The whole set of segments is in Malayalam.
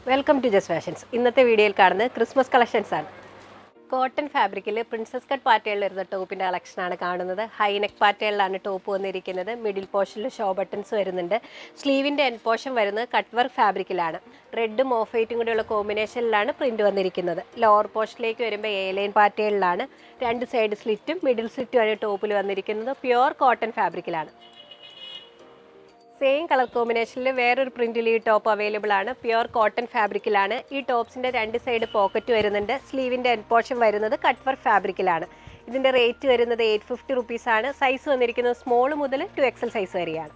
വെൽക്കം ടു ജസ് ഫാഷൻസ് ഇന്നത്തെ വീഡിയോയിൽ കാണുന്നത് ക്രിസ്മസ് കളക്ഷൻസ് ആണ് കോട്ടൺ ഫാബ്രിക്കിൽ പ്രിൻസസ് കട്ട് പാറ്റേണിൽ വരുന്ന ടോപ്പിൻ്റെ കളക്ഷനാണ് കാണുന്നത് ഹൈനെക്ക് പാറ്റേണിലാണ് ടോപ്പ് വന്നിരിക്കുന്നത് മിഡിൽ പോർഷനിൽ ഷോ ബട്ടൺസ് വരുന്നുണ്ട് സ്ലീവിൻ്റെ എൻ പോർഷൻ വരുന്നത് കട്ട് വർക്ക് ഫാബ്രിക്കിലാണ് റെഡും ഓഫ് വൈറ്റും കൂടിയുള്ള കോമ്പിനേഷനിലാണ് പ്രിൻറ്റ് വന്നിരിക്കുന്നത് ലോവർ പോർഷനിലേക്ക് വരുമ്പോൾ എ ലൈൻ പാറ്റേണിലാണ് രണ്ട് സൈഡ് സ്ലിറ്റും മിഡിൽ സ്ലിറ്റുമാണ് ടോപ്പിൽ വന്നിരിക്കുന്നത് പ്യുവർ കോട്ടൺ ഫാബ്രിക്കിലാണ് സെയിം കളർ കോമ്പിനേഷനിൽ വേറൊരു പ്രിന്റിൽ ഈ ടോപ്പ് അവൈലബിൾ ആണ് പ്യുവർ കോട്ടൺ ഫാബ്രിക്കിലാണ് ഈ ടോപ്സിന്റെ രണ്ട് സൈഡ് പോക്കറ്റ് വരുന്നുണ്ട് സ്ലീവിന്റെ എൻ പോർഷൻ വരുന്നത് കട്ട് വർക്ക് ഫാബ്രിക്കിലാണ് ഇതിന്റെ റേറ്റ് വരുന്നത് എയ്റ്റ് ഫിഫ്റ്റി റുപ്പീസ് ആണ് സൈസ് വന്നിരിക്കുന്നത് സ്മോൾ മുതൽ ടു എക്സൽ സൈസ് വരെയാണ്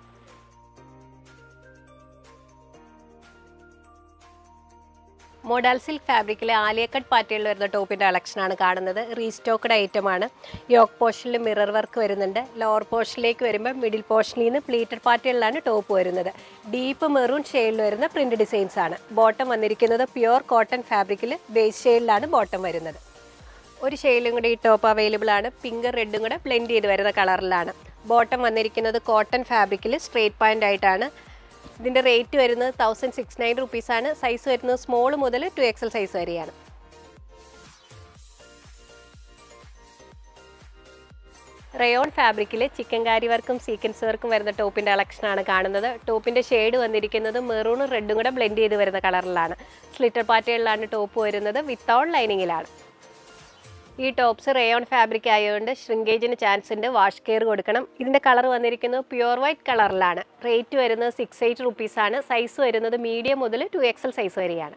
മോഡൽ സിൽക്ക് ഫാബ്രിക്കിൽ ആലിയക്കട്ട് പാറ്റേണിൽ വരുന്ന ടോപ്പിൻ്റെ കളക്ഷനാണ് കാണുന്നത് റീസ്റ്റോക്ക്ഡ് ഐറ്റമാണ് യോക്ക് പോർഷനിൽ മിറർ വർക്ക് വരുന്നുണ്ട് ലോവർ പോർഷനിലേക്ക് വരുമ്പോൾ മിഡിൽ പോർഷനിൽ നിന്ന് പ്ലീറ്റഡ് പാറ്റേണിലാണ് ടോപ്പ് വരുന്നത് ഡീപ്പ് മെറൂൺ ഷെയ്ഡിൽ വരുന്ന പ്രിന്റ് ഡിസൈൻസ് ആണ് ബോട്ടം വന്നിരിക്കുന്നത് പ്യുവർ കോട്ടൺ ഫാബ്രിക്കിൽ ബേസ് ഷെയ്ഡിലാണ് ബോട്ടം വരുന്നത് ഒരു ഷെയ്ഡിലും കൂടി ഈ ടോപ്പ് അവൈലബിൾ ആണ് പിങ്ക് റെഡും കൂടെ ബ്ലെൻഡ് ചെയ്ത് വരുന്ന കളറിലാണ് ബോട്ടം വന്നിരിക്കുന്നത് കോട്ടൺ ഫാബ്രിക്കിൽ സ്ട്രേറ്റ് പോയിന്റ് ആയിട്ടാണ് ഇതിൻ്റെ റേറ്റ് വരുന്നത് തൗസൻഡ് സിക്സ് നയൻ റുപ്പീസാണ് സൈസ് വരുന്നത് സ്മോൾ മുതൽ ടു എക്സൽ സൈസ് വരെയാണ് റയോൺ ഫാബ്രിക്കിൽ ചിക്കൻ കാരി വർക്കും സീക്വൻസ് വർക്കും വരുന്ന ടോപ്പിൻ്റെ കളക്ഷനാണ് കാണുന്നത് ടോപ്പിൻ്റെ ഷെയ്ഡ് വന്നിരിക്കുന്നത് മെറൂണും റെഡും കൂടെ ബ്ലെൻഡ് ചെയ്ത് വരുന്ന കളറിലാണ് സ്ലിറ്റർ പാറ്റേണിലാണ് ടോപ്പ് വരുന്നത് വിത്തൗട്ട് ലൈനിങ്ങിലാണ് ഈ ടോപ്സ് റേയോൺ ഫാബ്രിക് ആയതുകൊണ്ട് ഷ്രിങ്കേജിന് ചാൻസ് ഉണ്ട് വാഷ് കെയർ കൊടുക്കണം ഇതിൻ്റെ കളർ വന്നിരിക്കുന്നത് പ്യുവർ വൈറ്റ് കളറിലാണ് റേറ്റ് വരുന്നത് സിക്സ് എയ്റ്റ് റുപ്പീസാണ് സൈസ് വരുന്നത് മീഡിയം മുതൽ ടു എക്സൽ സൈസ് വരെയാണ്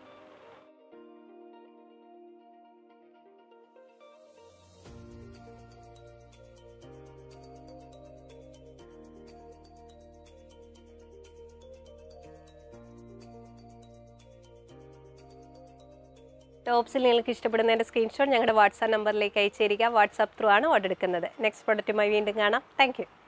ടോപ്സിൽ നിങ്ങൾക്ക് ഇഷ്ടപ്പെടുന്നതിൻ്റെ സ്ക്രീൻഷോട്ട് ഞങ്ങളുടെ വാട്സാപ്പ് നമ്പറിലേക്ക് അയച്ചിരിക്കുക വാട്സാപ്പ് ത്രൂ ആണ് ഓർഡർ എടുക്കുന്നത് നെക്സ്റ്റ് പ്രൊഡക്റ്റുമായി വീണ്ടും കാണാം താങ്ക്